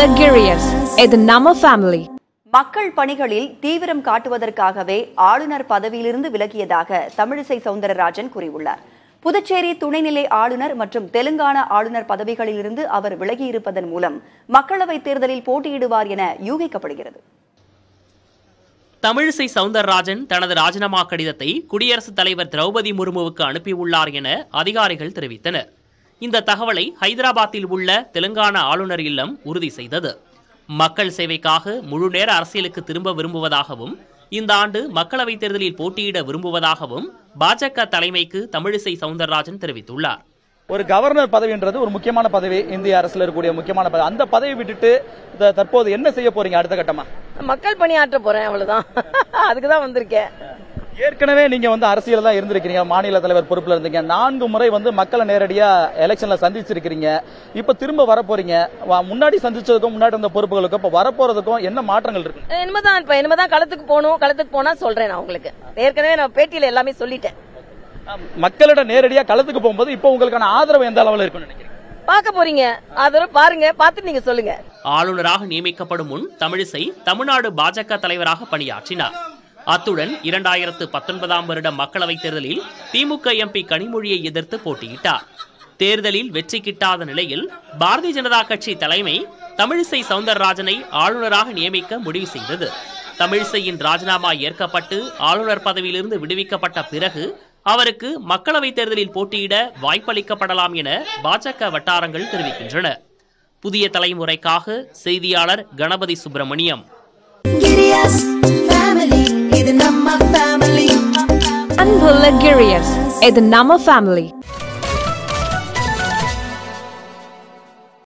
Girius, இது நம்ம family மக்கள் பணிகளில் தீவிரம் காட்டுவதற்காகவே ஆளுநர் பதவியிலிருந்து விலகியதாக தமிழிசை சவுந்தரராஜன் கூறியுள்ளார் புதுச்சேரி துணைநிலை ஆளுநர் மற்றும் தெலுங்கானா ஆளுநர் பதவிகளிலிருந்து அவர் விலகியிருப்பதன் மூலம் மக்களவைத் தேர்தலில் போட்டியிடுவார் என யூகிக்கப்படுகிறது தமிழிசை சவுந்தரராஜன் தனது ராஜினாமா கடிதத்தை குடியரசுத் தலைவர் திரௌபதி முர்முவுக்கு அனுப்பியுள்ளார் என அதிகாரிகள் தெரிவித்தனர் இந்த தகவலை ஹைதராபாத்தில் உள்ள தெலுங்கானா ஆளுநர் இல்லம் உறுதி செய்தது மக்கள் சேவைக்காக முழு நேர அரசியலுக்கு திரும்ப விரும்புவதாகவும் இந்த ஆண்டு மக்களவைத் தேர்தலில் போட்டியிட விரும்புவதாகவும் பாஜக தலைமைக்கு தமிழிசை சவுந்தரராஜன் தெரிவித்துள்ளார் ஒரு கவர்னர் பதவின்றது ஒரு முக்கியமான பதவி இந்திய அரசுல இருக்கக்கூடிய முக்கியமான பதவி அந்த பதவியை விட்டுட்டு த- தற்போது என்ன செய்ய போறீங்க அடுத்த கட்டமா மக்கள் பணியாற்ற போறேன் அவ்வளவுதான் அதுக்கு தான் வந்திருக்கேன் ஏற்கனவே நீங்க வந்து அரசியல் தான் இருந்திருக்கீங்க மாநில தலைவர் பொறுப்புல இருந்தீங்க நான்கு முறை வந்து மக்களை நேரடியா எலெக்ஷன்ல சந்திச்சிருக்கிறீங்க இப்ப திரும்ப வர போறீங்க வ- முன்னாடி சந்திச்சதுக்கும் முன்னாடி இருந்த பொறுப்புகளுக்கும் இப்ப வரப்போறதுக்கும் என்ன மாற்றங்கள் இருக்கு இனிமேதான் இப்ப இனிமேதான் களத்துக்கு போகணும் களத்துக்கு போனா சொல்றேன் நான் உங்களுக்கு ஏற்கனவே நான் பேட்டியில எல்லாமே சொல்லிட்டேன் மக்களிடம் நேரடியா களத்துக்கு போகும்போது இப்போ உங்களுக்கான ஆதரவு எந்த அளவுல இருக்குன்னு நினைக்கிறீங்க பார்க்க போறீங்க அதோட பாருங்க பார்த்துட்டு நீங்க சொல்லுங்க ஆளுநராக நியமிக்கப்படும் முன் தமிழிசை தமிழ்நாடு பாஜக தலைவராக பணியாற்றினார் அத்துடன் இரண்டாயிரத்து பத்தொன்பதாம் வருட மக்களவைத் தேர்தலில் திமுக எம்பி கனிமொழியை எதிர்த்து போட்டியிட்டார் தேர்தலில் வெற்றி கிட்டாத நிலையில் பாரதிய ஜனதா கட்சி தலைமை தமிழிசை சவுந்தரராஜனை ஆளுநராக நியமிக்க முடிவு செய்தது தமிழிசையின் ராஜினாமா ஏற்கப்பட்டு ஆளுநர் பதவியிலிருந்து விடுவிக்கப்பட்ட பிறகு அவருக்கு மக்களவைத் தேர்தலில் போட்டியிட வாய்ப்பளிக்கப்படலாம் என பாஜக வட்டாரங்கள் தெரிவிக்கின்றன புதிய தலைமுறைக்காக செய்தியாளர் கணபதி சுப்பிரமணியம் Giddy-us family, இது நம்ம family. அன்புள்ள Girius, இது நம்ம ஃபேமிலி